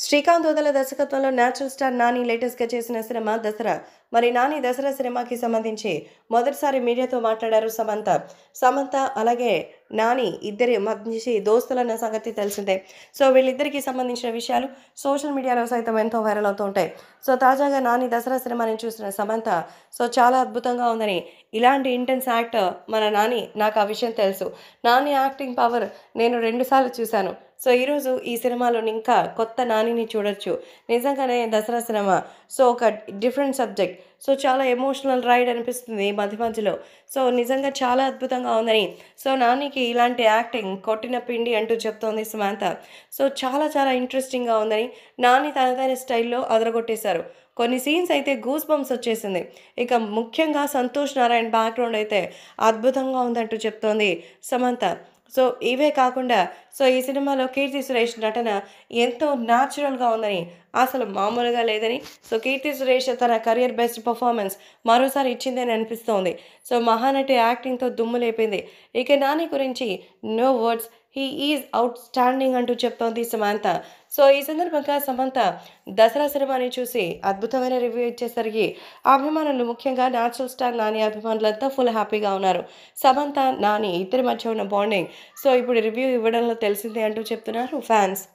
శ్రీకాంత్ వదల దర్శకత్వంలో natural star Nani లేటెస్ట్గా చేసిన సినిమా దసరా మరి నాని దసరా సినిమాకి సంబంధించి మొదటిసారి మీడియాతో మాట్లాడారు సమంత సమంత అలాగే నాని ఇద్దరి మధ్య దోస్తులన్న సంగతి తెలిసిందే సో వీళ్ళిద్దరికి సంబంధించిన విషయాలు సోషల్ మీడియాలో సైతం ఎంతో వైరల్ అవుతూ ఉంటాయి సో తాజాగా నాని దసరా సినిమాని చూసిన సమంత సో చాలా అద్భుతంగా ఉందని ఇలాంటి ఇంటెన్స్ యాక్టర్ మన నాని నాకు ఆ విషయం తెలుసు నాని యాక్టింగ్ పవర్ నేను రెండుసార్లు చూశాను సో ఈరోజు ఈ సినిమాలో ఇంకా కొత్త నానిని చూడొచ్చు నిజంగానే దసరా సినిమా సో ఒక డిఫరెంట్ సబ్జెక్ట్ సో చాలా ఎమోషనల్ రైడ్ అనిపిస్తుంది మధ్య మధ్యలో సో నిజంగా చాలా అద్భుతంగా ఉందని సో నానికి ఇలాంటి యాక్టింగ్ కొట్టిన పిండి అంటూ చెప్తోంది సమాంత సో చాలా చాలా ఇంట్రెస్టింగ్గా ఉందని నాని తనదైన స్టైల్లో అదరగొట్టేశారు కొన్ని సీన్స్ అయితే గూస్ బంప్స్ వచ్చేసింది ఇక ముఖ్యంగా సంతోష్ నారాయణ బ్యాక్గ్రౌండ్ అయితే అద్భుతంగా ఉందంటూ చెప్తోంది సమంత సో ఇవే కాకుండా సో ఈ సినిమాలో కీర్తి సురేష్ నటన ఎంతో న్యాచురల్గా ఉందని అసలు మామూలుగా లేదని సో కీర్తి సురేష్ తన కెరియర్ బెస్ట్ పర్ఫార్మెన్స్ మరోసారి ఇచ్చిందని అనిపిస్తోంది సో మహానటి యాక్టింగ్తో దుమ్ము లేపింది ఇక నాని గురించి no words he is outstanding అంటూ చెప్తోంది సమంత సో ఈ సందర్భంగా సమంత దసరా సినిమాని చూసి అద్భుతమైన రివ్యూ ఇచ్చేసరికి అభిమానులు ముఖ్యంగా న్యాచురల్ స్టార్ నాని అభిమానులంతా ఫుల్ హ్యాపీగా ఉన్నారు సమంత నాని ఇద్దరి మధ్య ఉన్న బాండింగ్ సో ఇప్పుడు రివ్యూ ఇవ్వడంలో తెలిసిందే అంటూ చెప్తున్నారు ఫ్యాన్స్